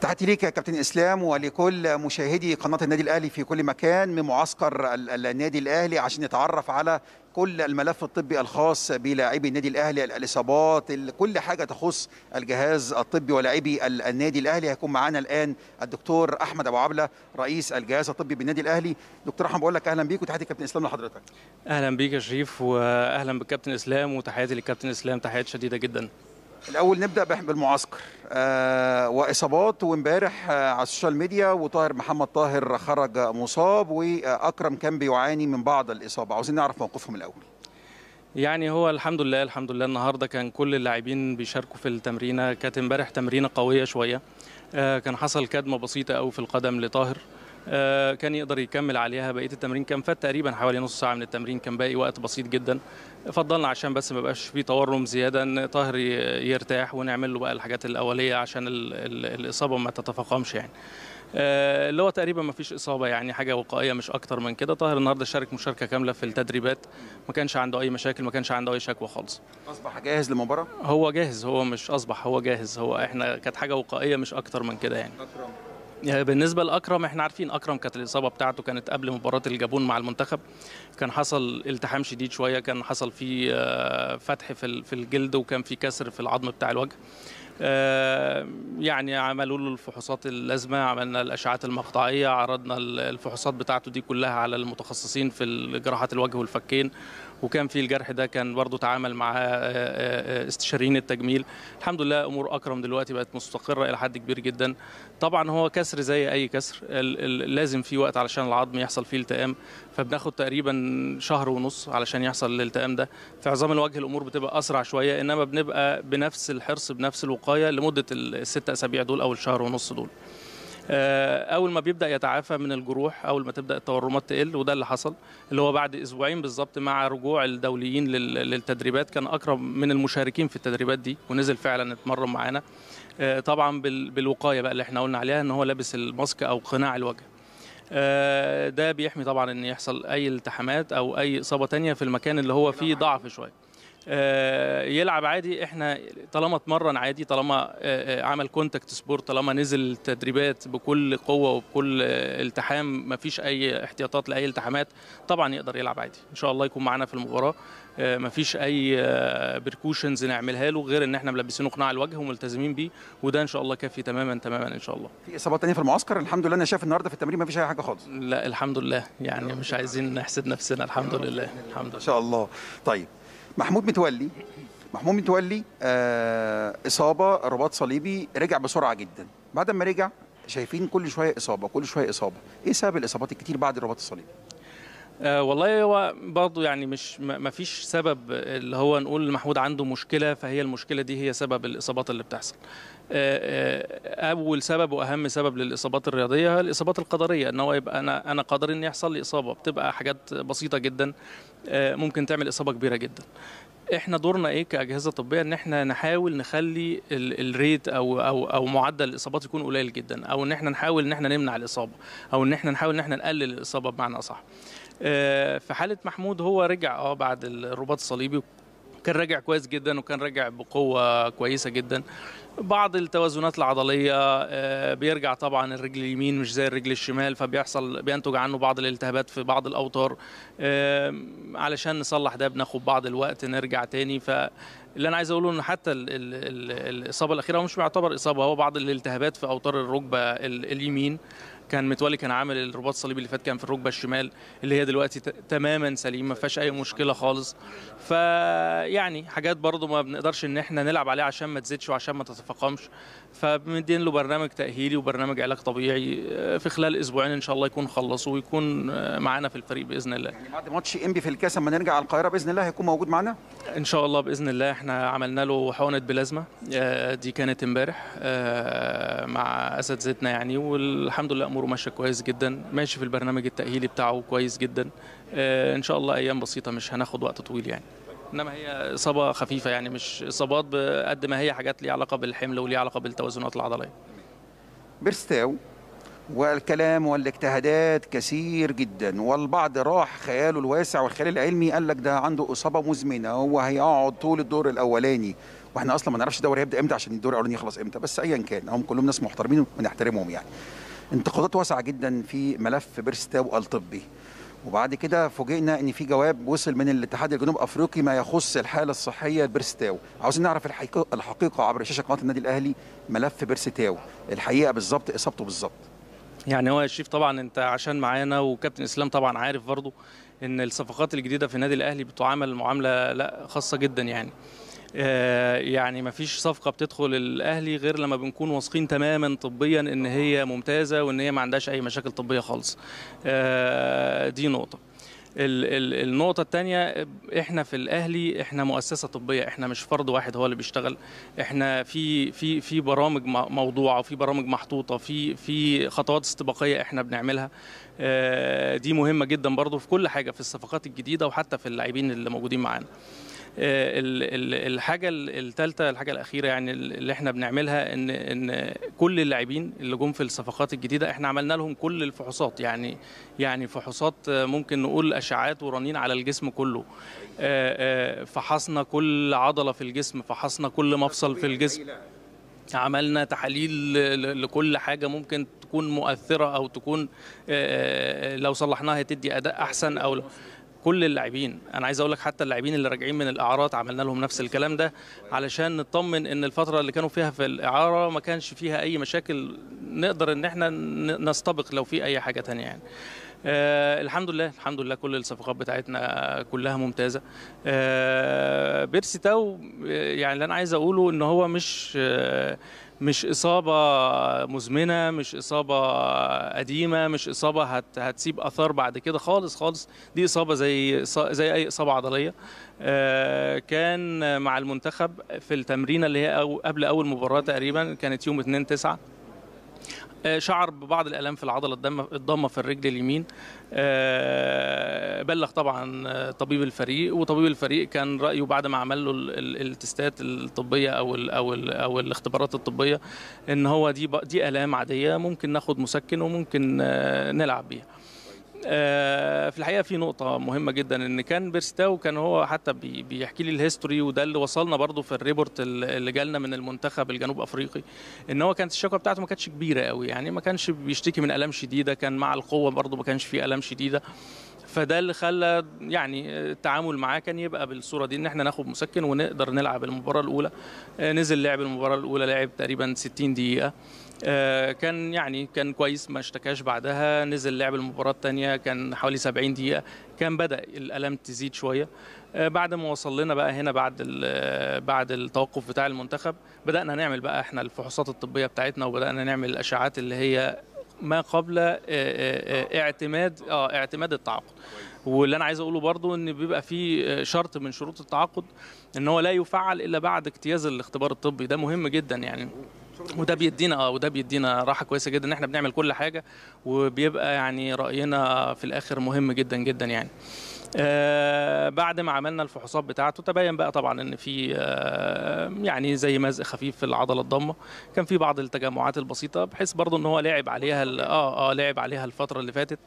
تحياتي ليك يا كابتن اسلام ولكل مشاهدي قناه النادي الاهلي في كل مكان من معسكر ال- النادي الاهلي عشان نتعرف على كل الملف الطبي الخاص بلاعبي النادي الاهلي ال- الاصابات ال- كل حاجه تخص الجهاز الطبي ولاعبي ال- النادي الاهلي هيكون معانا الان الدكتور احمد ابو عبله رئيس الجهاز الطبي بالنادي الاهلي دكتور احمد بقول لك اهلا بيك وتحياتي كابتن اسلام لحضرتك اهلا بيك يا شريف واهلا بالكابتن اسلام وتحياتي للكابتن اسلام تحيات شديده جدا الاول نبدا بح- بالمعسكر آه واصابات وامبارح آه على السوشيال ميديا وطاهر محمد طاهر خرج مصاب واكرم كان بيعاني من بعض الاصابه عاوزين نعرف موقفهم الاول يعني هو الحمد لله الحمد لله النهارده كان كل اللاعبين بيشاركوا في التمرينه كانت امبارح تمرينه قويه شويه آه، كان حصل كدمه بسيطه قوي في القدم لطاهر آه، كان يقدر يكمل عليها بقيه التمرين كان فات تقريبا حوالي نص ساعه من التمرين كان باقي وقت بسيط جدا فضلنا عشان بس ما يبقاش فيه تورم زياده ان طاهر ي- يرتاح ونعمل له بقى الحاجات الاوليه عشان ال- ال- الاصابه ما تتفاقمش يعني آه، اللي هو تقريبا ما فيش اصابه يعني حاجه وقائيه مش اكتر من كده طاهر النهارده شارك مشاركه كامله في التدريبات ما كانش عنده اي مشاكل ما كانش عنده اي شكوى خالص اصبح جاهز للمباراه هو جاهز هو مش اصبح هو جاهز هو احنا كانت حاجه وقائيه مش اكتر من كده يعني يعني بالنسبه لاكرم احنا عارفين اكرم كانت الاصابه بتاعته كانت قبل مباراه الجابون مع المنتخب كان حصل التحام شديد شويه كان حصل فيه آه، فتح في ال- في الجلد وكان في كسر في العظم بتاع الوجه آه، يعني عملوا له الفحوصات اللازمه عملنا الاشعات المقطعيه عرضنا ال- الفحوصات بتاعته دي كلها على المتخصصين في جراحات الوجه والفكين وكان في الجرح ده كان برضه تعامل مع آه، آه، استشاريين التجميل الحمد لله امور اكرم دلوقتي بقت مستقره الى حد كبير جدا طبعا هو كسر زي اي كسر ال- ال- لازم في وقت علشان العظم يحصل فيه التئام فبناخد تقريبا شهر ونص علشان يحصل الالتئام ده في عظام الوجه الامور بتبقى اسرع شويه انما بنبقى بنفس الحرص بنفس الوقايه لمده الست اسابيع دول او الشهر ونص دول آه، اول ما بيبدا يتعافى من الجروح اول ما تبدا التورمات تقل وده اللي حصل اللي هو بعد اسبوعين بالظبط مع رجوع الدوليين لل- للتدريبات كان اكرم من المشاركين في التدريبات دي ونزل فعلا اتمرن معانا آه، طبعا بال- بالوقايه بقى اللي احنا قلنا عليها ان هو لابس الماسك او قناع الوجه آه، ده بيحمي طبعا ان يحصل اي التحامات او اي اصابه تانية في المكان اللي هو فيه ضعف شويه آه، يلعب عادي احنا طالما اتمرن عادي طالما آه، آه، عمل كونتاكت سبورت طالما نزل تدريبات بكل قوه وبكل آه، التحام ما فيش اي احتياطات لاي التحامات طبعا يقدر يلعب عادي ان شاء الله يكون معانا في المباراه آه، ما فيش اي بركوشنز نعملها له غير ان احنا ملبسينه قناع الوجه وملتزمين بيه وده ان شاء الله كافي تماما تماما ان شاء الله في اصابات تانية في المعسكر الحمد لله انا شايف النهارده في التمرين ما فيش اي حاجه خالص لا الحمد لله يعني مش عايزين نحسد نفسنا الحمد لله الحمد ان لله شاء الله طيب محمود متولي محمود متولي آه اصابه رباط صليبي رجع بسرعه جدا بعد ما رجع شايفين كل شويه اصابه كل شويه اصابه ايه سبب الاصابات الكتير بعد الرباط الصليبي آه والله هو برضه يعني مش ما ما فيش سبب اللي هو نقول محمود عنده مشكله فهي المشكله دي هي سبب الاصابات اللي بتحصل. آه، آه، اول سبب واهم سبب للاصابات الرياضيه هي الاصابات القدريه ان هو يبقى انا انا قادر ان يحصل لي اصابه بتبقى حاجات بسيطه جدا آه، ممكن تعمل اصابه كبيره جدا. احنا دورنا ايه كاجهزه طبيه ان احنا نحاول نخلي ال- الريت او او او معدل الاصابات يكون قليل جدا او ان احنا نحاول ان احنا نمنع الاصابه او ان احنا نحاول ان احنا نقلل الاصابه بمعنى اصح. آه، في حاله محمود هو رجع اه بعد الرباط الصليبي كان راجع كويس جدا وكان راجع بقوه كويسه جدا بعض التوازنات العضليه آه، بيرجع طبعا الرجل اليمين مش زي الرجل الشمال فبيحصل بينتج عنه بعض الالتهابات في بعض الاوتار آه، علشان نصلح ده بناخد بعض الوقت نرجع تاني ف اللي انا عايز اقوله ان حتى ال ال ال الاصابه الاخيره هو مش بيعتبر اصابه هو بعض الالتهابات في اوتار الركبه ال- اليمين كان متولي كان عامل الرباط الصليبي اللي فات كان في الركبه الشمال اللي هي دلوقتي ت- تماما سليمه ما فيهاش اي مشكله خالص فيعني حاجات برضو ما بنقدرش ان احنا نلعب عليها عشان ما تزيدش وعشان ما تتفاقمش فبندين له برنامج تاهيلي وبرنامج علاج طبيعي آه، في خلال اسبوعين ان شاء الله يكون خلصوا ويكون آه، معانا في الفريق باذن الله يعني بعد ماتش انبي في الكاس لما نرجع على القاهره باذن الله هيكون موجود معانا ان شاء الله باذن الله احنا عملنا له حقنه بلازما آه، دي كانت امبارح آه، مع اساتذتنا يعني والحمد لله اموره ماشيه كويس جدا ماشي في البرنامج التاهيلي بتاعه كويس جدا آه، ان شاء الله ايام بسيطه مش هناخد وقت طويل يعني انما هي اصابه خفيفه يعني مش اصابات بقد ما هي حاجات ليها علاقه بالحمل وليها علاقه بالتوازنات العضليه بيرستاو والكلام والاجتهادات كثير جدا والبعض راح خياله الواسع والخيال العلمي قال لك ده عنده اصابه مزمنه هو هيقعد طول الدور الاولاني واحنا اصلا ما نعرفش الدوري هيبدا امتى عشان الدوري الاولاني يخلص امتى بس ايا كان هم كلهم ناس محترمين ونحترمهم يعني انتقادات واسعه جدا في ملف بيرستاو الطبي وبعد كده فوجئنا ان في جواب وصل من الاتحاد الجنوب افريقي ما يخص الحاله الصحيه لبيرستاو عاوزين نعرف الحقيقه الحقيقه عبر شاشه قناه النادي الاهلي ملف بيرستاو الحقيقه بالظبط اصابته بالظبط يعني هو يا شريف طبعا انت عشان معانا وكابتن اسلام طبعا عارف برضو ان الصفقات الجديده في النادي الاهلي بتعامل معامله لا خاصه جدا يعني آه يعني ما فيش صفقه بتدخل الاهلي غير لما بنكون واثقين تماما طبيا ان هي ممتازه وان هي ما عندهاش اي مشاكل طبيه خالص آه دي نقطه ال ال النقطة الثانية احنا في الاهلي احنا مؤسسة طبية احنا مش فرد واحد هو اللي بيشتغل احنا في في في برامج موضوعة وفي برامج محطوطة في في خطوات استباقية احنا بنعملها اه دي مهمة جدا برضو في كل حاجة في الصفقات الجديدة وحتى في اللاعبين اللي موجودين معانا الحاجة الثالثة الحاجة الأخيرة يعني اللي احنا بنعملها إن إن كل اللاعبين اللي جم في الصفقات الجديدة احنا عملنا لهم كل الفحوصات يعني يعني فحوصات ممكن نقول أشعات ورنين على الجسم كله فحصنا كل عضلة في الجسم فحصنا كل مفصل في الجسم عملنا تحاليل لكل حاجة ممكن تكون مؤثرة أو تكون لو صلحناها تدي أداء أحسن أو كل اللاعبين انا عايز اقول لك حتى اللاعبين اللي راجعين من الاعارات عملنا لهم نفس الكلام ده علشان نطمن ان الفتره اللي كانوا فيها في الاعاره ما كانش فيها اي مشاكل نقدر ان احنا نستبق لو في اي حاجه تانية يعني آه الحمد لله الحمد لله كل الصفقات بتاعتنا كلها ممتازه آه بيرسي تاو يعني اللي انا عايز اقوله ان هو مش آه مش إصابة مزمنة مش إصابة قديمة مش إصابة هت هتسيب أثار بعد كده خالص خالص دي إصابة زي زي أي إصابة عضلية كان مع المنتخب في التمرينة اللي هي أو قبل أول مباراة تقريبا كانت يوم 2 9 شعر ببعض الالام في العضله الضامه في الرجل اليمين بلغ طبعا طبيب الفريق وطبيب الفريق كان رايه بعد ما عمل له التستات الطبيه او ال او ال او الاختبارات الطبيه ان هو دي دي الام عاديه ممكن ناخد مسكن وممكن نلعب بيها في الحقيقه في نقطه مهمه جدا ان كان بيرستاو كان هو حتى بيحكي لي الهيستوري وده اللي وصلنا برضو في الريبورت اللي جالنا من المنتخب الجنوب افريقي ان هو كانت الشكوى بتاعته ما كانتش كبيره قوي يعني ما كانش بيشتكي من الام شديده كان مع القوه برضو ما كانش فيه الام شديده فده اللي خلى يعني التعامل معاه كان يبقى بالصوره دي ان احنا ناخد مسكن ونقدر نلعب المباراه الاولى نزل لعب المباراه الاولى لعب تقريبا 60 دقيقه كان يعني كان كويس ما اشتكاش بعدها نزل لعب المباراه الثانيه كان حوالي 70 دقيقه كان بدا الالام تزيد شويه بعد ما وصل لنا بقى هنا بعد بعد التوقف بتاع المنتخب بدانا نعمل بقى احنا الفحوصات الطبيه بتاعتنا وبدانا نعمل الاشعاعات اللي هي ما قبل اعتماد اه اعتماد التعاقد واللي انا عايز اقوله برضو ان بيبقى في شرط من شروط التعاقد ان هو لا يفعل الا بعد اجتياز الاختبار الطبي ده مهم جدا يعني وده بيدينا اه وده بيدينا راحه كويسه جدا ان احنا بنعمل كل حاجه وبيبقى يعني راينا في الاخر مهم جدا جدا يعني آه بعد ما عملنا الفحوصات بتاعته تبين بقى طبعا ان في آه يعني زي مزق خفيف في العضله الضمه كان في بعض التجمعات البسيطه بحيث برضه ان هو لعب عليها اه اه لعب عليها الفتره اللي فاتت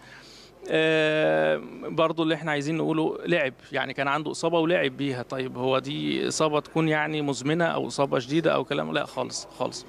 آه برضو اللي احنا عايزين نقوله لعب يعني كان عنده اصابه ولعب بيها طيب هو دي اصابه تكون يعني مزمنه او اصابه شديده او كلام لا خالص خالص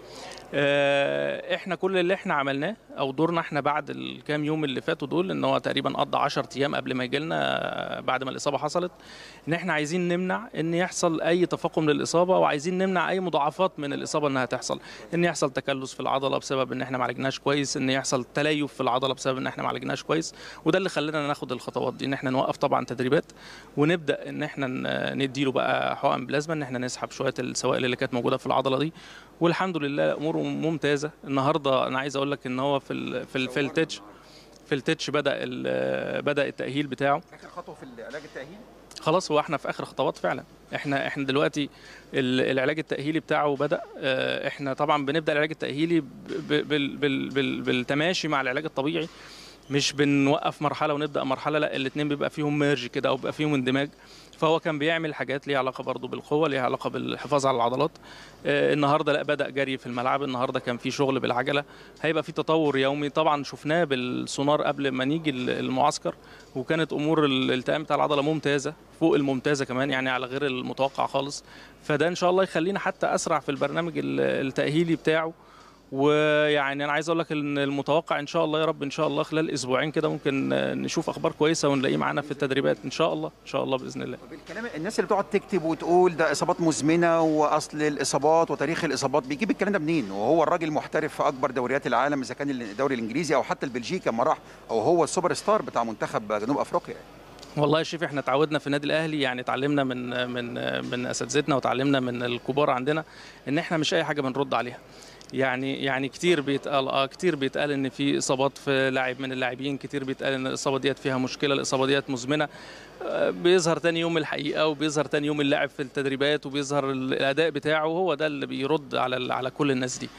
آه احنا كل اللي احنا عملناه او دورنا احنا بعد الكام يوم اللي فاتوا دول ان هو تقريبا قضى 10 ايام قبل ما يجي لنا بعد ما الاصابه حصلت ان احنا عايزين نمنع ان يحصل اي تفاقم للاصابه وعايزين نمنع اي مضاعفات من الاصابه انها تحصل ان يحصل تكلس في العضله بسبب ان احنا ما عالجناش كويس ان يحصل تليف في العضله بسبب ان احنا ما عالجناش كويس وده اللي خلانا ناخد الخطوات دي ان احنا نوقف طبعا تدريبات ونبدا ان احنا نديله بقى حقن بلازما ان احنا نسحب شويه السوائل اللي كانت موجوده في العضله دي والحمد لله اموره ممتازه النهارده انا عايز اقول لك ان هو في ال في ال في التتش في التتش بدا بدا التاهيل بتاعه اخر خطوه في العلاج التاهيلي خلاص هو احنا في اخر خطوات فعلا احنا احنا دلوقتي العلاج التاهيلي بتاعه بدا احنا طبعا بنبدا العلاج التاهيلي بال بال بال بالتماشي مع العلاج الطبيعي مش بنوقف مرحله ونبدا مرحله لا الاثنين بيبقى فيهم ميرج كده او بيبقى فيهم اندماج فهو كان بيعمل حاجات ليها علاقه برضه بالقوه ليها علاقه بالحفاظ على العضلات آه، النهارده لا بدا جري في الملعب النهارده كان في شغل بالعجله هيبقى في تطور يومي طبعا شفناه بالسونار قبل ما نيجي ال- المعسكر وكانت امور الالتئام بتاع العضله ممتازه فوق الممتازه كمان يعني على غير المتوقع خالص فده ان شاء الله يخلينا حتى اسرع في البرنامج ال- التاهيلي بتاعه ويعني انا عايز اقول لك ان المتوقع ان شاء الله يا رب ان شاء الله خلال اسبوعين كده ممكن آه، نشوف اخبار كويسه ونلاقيه معانا في التدريبات ان شاء الله ان شاء الله باذن الله الكلام الناس اللي بتقعد تكتب وتقول ده اصابات مزمنه واصل الاصابات وتاريخ الاصابات بيجيب الكلام ده منين وهو الراجل محترف في اكبر دوريات العالم اذا كان الدوري الانجليزي او حتى البلجيكي لما راح او هو السوبر ستار بتاع منتخب جنوب افريقيا والله يا شيف احنا اتعودنا في النادي الاهلي يعني اتعلمنا من من من اساتذتنا وتعلمنا من الكبار عندنا ان احنا مش اي حاجه بنرد عليها يعني يعني كتير بيتقال اه كتير بيتقال ان في اصابات في لاعب من اللاعبين كتير بيتقال ان الاصابه ديت فيها مشكله الاصابه ديت مزمنه آه، بيظهر تاني يوم الحقيقه وبيظهر تاني يوم اللاعب في التدريبات وبيظهر الاداء بتاعه هو ده اللي بيرد على على كل الناس دي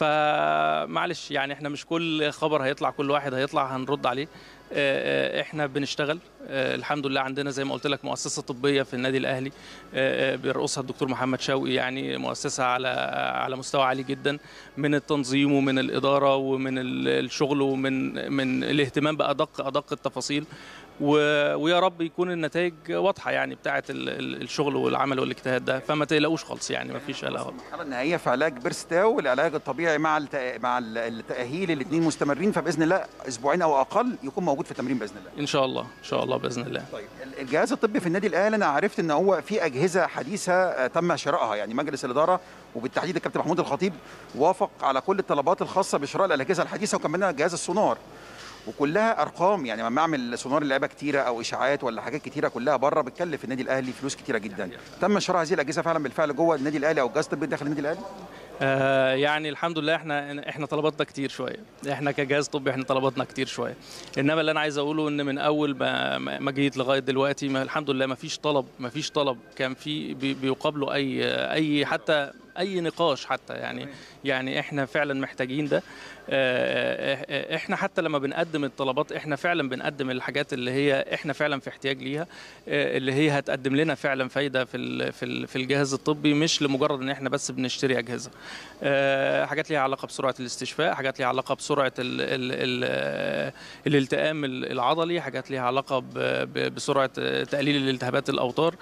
فمعلش يعني احنا مش كل خبر هيطلع كل واحد هيطلع هنرد عليه آه، آه، احنا بنشتغل آه، الحمد لله عندنا زي ما قلت لك مؤسسه طبيه في النادي الاهلي آه، آه، بيرقصها الدكتور محمد شوقي يعني مؤسسه على على مستوى عالي جدا من التنظيم ومن الاداره ومن ال- الشغل ومن من الاهتمام بادق ادق التفاصيل و- ويا رب يكون النتائج واضحه يعني بتاعه ال- ال- الشغل والعمل والاجتهاد ده فما تقلقوش خالص يعني ما فيش قلق خالص. المرحله النهائيه في علاج بيرستاو والعلاج الطبيعي مع الت... مع ال- التاهيل الاثنين مستمرين فباذن الله اسبوعين او اقل يكون موجود في التمرين باذن الله ان شاء الله ان شاء الله باذن الله طيب الجهاز الطبي في النادي الاهلي انا عرفت ان هو في اجهزه حديثه آه، تم شرائها يعني مجلس الاداره وبالتحديد الكابتن محمود الخطيب وافق على كل الطلبات الخاصه بشراء الاجهزه الحديثه وكان منها جهاز السونار وكلها ارقام يعني لما اعمل سونار لعيبه كتيره او اشاعات ولا حاجات كتيره كلها بره بتكلف النادي الاهلي فلوس كتيره جدا تم شراء هذه الاجهزه فعلا بالفعل جوه النادي الاهلي او الجهاز الطبي داخل النادي الاهلي آه يعني الحمد لله احنا احنا طلباتنا كتير شويه احنا كجهاز طبي احنا طلباتنا كتير شويه انما اللي انا عايز اقوله ان من اول ما ما ما جيت لغايه دلوقتي ما الحمد لله ما فيش طلب ما فيش طلب كان في بي- بيقابله اي اي حتى اي نقاش حتى يعني يعني احنا فعلا محتاجين ده آه، آه، احنا حتى لما بنقدم الطلبات احنا فعلا بنقدم الحاجات اللي هي احنا فعلا في احتياج ليها آه، اللي هي هتقدم لنا فعلا فايده في ال- في ال- في الجهاز الطبي مش لمجرد ان احنا بس بنشتري اجهزه آه، حاجات ليها علاقه بسرعه الاستشفاء حاجات ليها علاقه بسرعه ال ال ال الالتئام العضلي حاجات ليها علاقه ب- ب- بسرعه تقليل الالتهابات الاوتار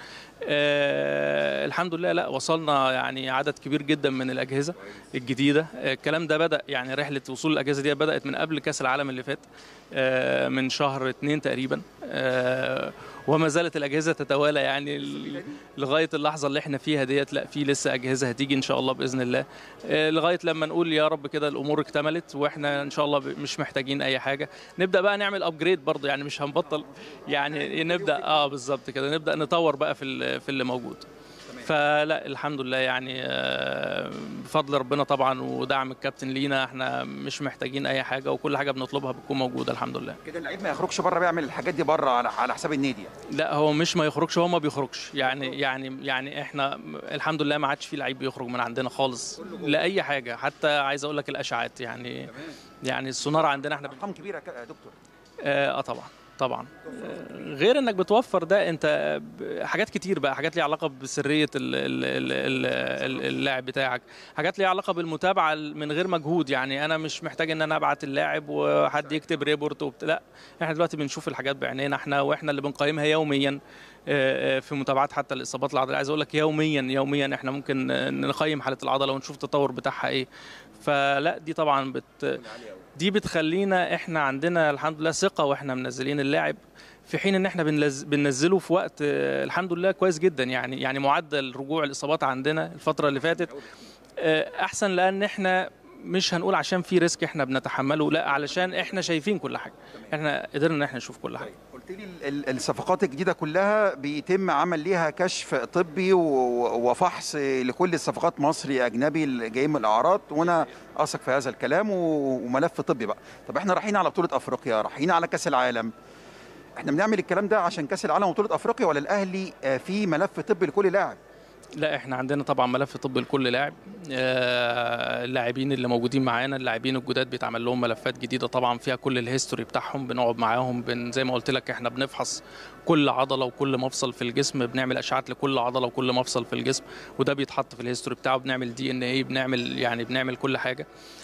آه، الحمد لله لا وصلنا يعني عدد كبير جدا من الاجهزه الجديده آه، الكلام ده بدا يعني رحله وصول الاجهزه دي بدات من قبل كاس العالم اللي فات آه، من شهر اتنين تقريبا آه، وما زالت الاجهزه تتوالى يعني ل- لغايه اللحظه اللي احنا فيها ديت لا في لسه اجهزه هتيجي ان شاء الله باذن الله آه، لغايه لما نقول يا رب كده الامور اكتملت واحنا ان شاء الله ب- مش محتاجين اي حاجه نبدا بقى نعمل ابجريد برضه يعني مش هنبطل يعني نبدا اه بالظبط كده نبدا نطور بقى في ال- في اللي موجود فلا الحمد لله يعني آه، بفضل ربنا طبعا ودعم الكابتن لينا احنا مش محتاجين اي حاجه وكل حاجه بنطلبها بتكون موجوده الحمد لله كده اللعيب ما يخرجش بره بيعمل الحاجات دي بره على, على حساب النادي يعني. لا هو مش ما يخرجش هو ما بيخرجش يعني يعني يعني احنا الحمد لله ما عادش في لعيب بيخرج من عندنا خالص لاي حاجه حتى عايز اقول لك الاشعاعات يعني يعني السونار عندنا احنا ارقام كبيره يا ك- يا دكتور اه آه طبعا طبعا آه، غير انك بتوفر ده انت ب- حاجات كتير بقى حاجات ليها علاقه بسريه ال- ال- ال- ال- ال- اللاعب بتاعك حاجات ليها علاقه بالمتابعه من غير مجهود يعني انا مش محتاج ان انا ابعت اللاعب وحد يكتب ريبورت وبت... لا احنا دلوقتي بنشوف الحاجات بعينينا احنا واحنا اللي بنقيمها يوميا آه، آه، في متابعات حتى الاصابات العضليه عايز اقول لك يوميا يوميا احنا ممكن آه، نقيم حاله العضله ونشوف التطور بتاعها ايه فلا دي طبعا بت دي بتخلينا احنا عندنا الحمد لله ثقه واحنا منزلين اللاعب في حين ان احنا بنلز- بننزله في وقت آه، الحمد لله كويس جدا يعني يعني معدل رجوع الاصابات عندنا الفتره اللي فاتت آه، احسن لان احنا مش هنقول عشان في ريسك احنا بنتحمله لا علشان احنا شايفين كل حاجه احنا قدرنا ان احنا نشوف كل حاجه قلت لي ال- ال- الصفقات الجديده كلها بيتم عمل ليها كشف طبي و- وفحص لكل الصفقات مصري اجنبي اللي جايين من الاعراض وانا اثق في هذا الكلام و- وملف طبي بقى طب احنا رايحين على بطوله افريقيا رايحين على كاس العالم احنا بنعمل الكلام ده عشان كاس العالم وبطوله افريقيا ولا الاهلي آه، في ملف طبي لكل لاعب لا احنا عندنا طبعا ملف طبي لكل لاعب آه، اللاعبين اللي موجودين معانا اللاعبين الجداد بيتعمل لهم ملفات جديده طبعا فيها كل الهيستوري بتاعهم بنقعد معاهم بن زي ما قلت لك احنا بنفحص كل عضله وكل مفصل في الجسم بنعمل اشعات لكل عضله وكل مفصل في الجسم وده بيتحط في الهيستوري بتاعه بنعمل دي ان ايه بنعمل يعني بنعمل كل حاجه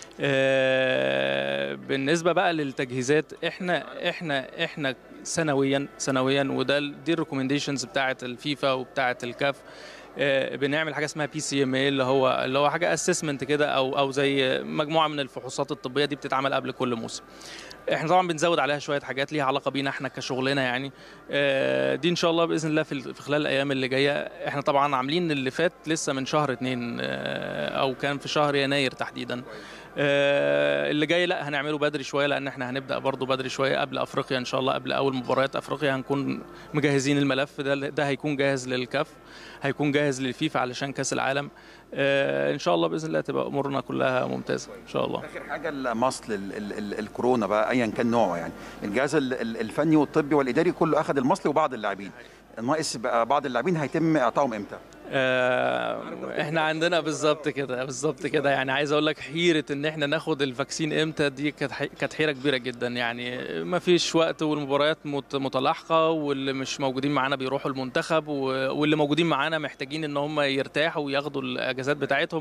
آه، بالنسبه بقى للتجهيزات احنا احنا احنا سنويا سنويا وده ال- دي الريكومنديشنز بتاعه الفيفا وبتاعه الكاف آه، بنعمل حاجه اسمها بي سي ام اللي هو اللي هو حاجه اسسمنت كده او او زي مجموعه من الفحوصات الطبيه دي بتتعمل قبل كل موسم احنا طبعا بنزود عليها شويه حاجات ليها علاقه بينا احنا كشغلنا يعني آه، دي ان شاء الله باذن الله في ال- في خلال الايام اللي جايه احنا طبعا عاملين اللي فات لسه من شهر اتنين آه، او كان في شهر يناير تحديدا آه، اللي جاي لا هنعمله بدري شويه لان احنا هنبدا برضو بدري شويه قبل افريقيا ان شاء الله قبل اول مباريات افريقيا هنكون مجهزين الملف ده ده هيكون جاهز للكاف هيكون جاهز للفيفا علشان كاس العالم آه، ان شاء الله باذن الله تبقى امورنا كلها ممتازه ان شاء الله اخر حاجه المصل ال ال ال الكورونا بقى ايا كان نوعه يعني الجهاز ال- ال- الفني والطبي والاداري كله اخذ المصل وبعض اللاعبين ناقص بقى بعض اللاعبين هيتم اعطائهم امتى آه، احنا عندنا بالظبط كده بالظبط كده يعني عايز اقول لك حيره ان احنا ناخد الفاكسين امتى دي كانت حي- كانت حيره كبيره جدا يعني ما فيش وقت والمباريات مت- متلاحقه واللي مش موجودين معانا بيروحوا المنتخب و- واللي موجودين معانا محتاجين ان هم يرتاحوا وياخدوا الاجازات بتاعتهم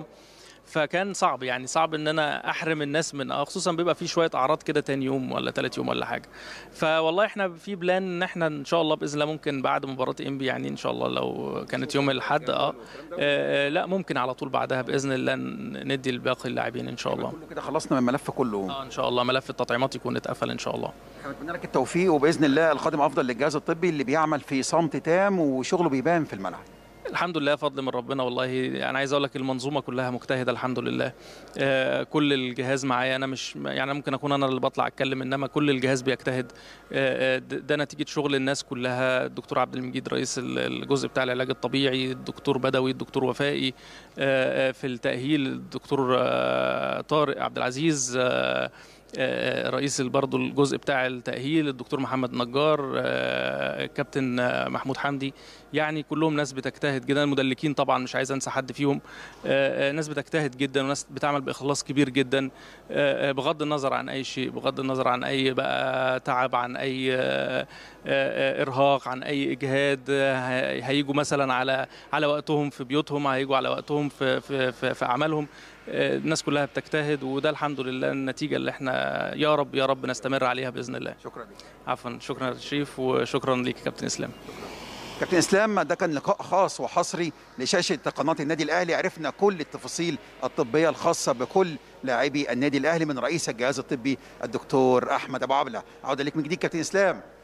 فكان صعب يعني صعب ان انا احرم الناس من آه، خصوصا بيبقى في شويه اعراض كده تاني يوم ولا تالت يوم ولا حاجه فوالله احنا في بلان ان احنا ان شاء الله باذن الله ممكن بعد مباراه انبي يعني ان شاء الله لو كانت يوم الاحد اه آه، لا ممكن على طول بعدها باذن الله ن- ندي لباقي اللاعبين ان شاء الله كله كده خلصنا من الملف كله اه ان شاء الله ملف التطعيمات يكون اتقفل ان شاء الله احنا بنتمنى لك التوفيق وباذن الله القادم افضل للجهاز الطبي اللي بيعمل في صمت تام وشغله بيبان في الملعب الحمد لله فضل من ربنا والله انا عايز اقول لك المنظومه كلها مجتهده الحمد لله آه، كل الجهاز معايا انا مش يعني ممكن اكون انا اللي بطلع اتكلم انما كل الجهاز بيجتهد آه، آه، ده ده نتيجه شغل الناس كلها الدكتور عبد المجيد رئيس ال- الجزء بتاع العلاج الطبيعي الدكتور بدوي الدكتور وفائي آه، آه، في التاهيل الدكتور آه، طارق عبد العزيز آه، آه، رئيس برضه الجزء بتاع التأهيل الدكتور محمد نجار آه، كابتن آه، محمود حمدي يعني كلهم ناس بتجتهد جدا المدلكين طبعا مش عايز انسى حد فيهم آه، آه، ناس بتجتهد جدا وناس بتعمل باخلاص كبير جدا آه، آه، بغض النظر عن اي شيء بغض النظر عن اي بقى تعب عن اي آه، آه، ارهاق عن اي اجهاد آه، هي- هيجوا مثلا على على وقتهم في بيوتهم هيجوا على وقتهم في في في, في اعمالهم آه، الناس كلها بتجتهد وده الحمد لله النتيجه اللي احنا يا رب يا رب نستمر عليها باذن الله شكرا لك عفوا شكرا يا شريف وشكرا ليك يا كابتن اسلام كابتن اسلام ده كان لقاء خاص وحصري لشاشه قناه النادي الاهلي عرفنا كل التفاصيل الطبيه الخاصه بكل لاعبي النادي الاهلي من رئيس الجهاز الطبي الدكتور احمد ابو عبله عوده لك من جديد كابتن اسلام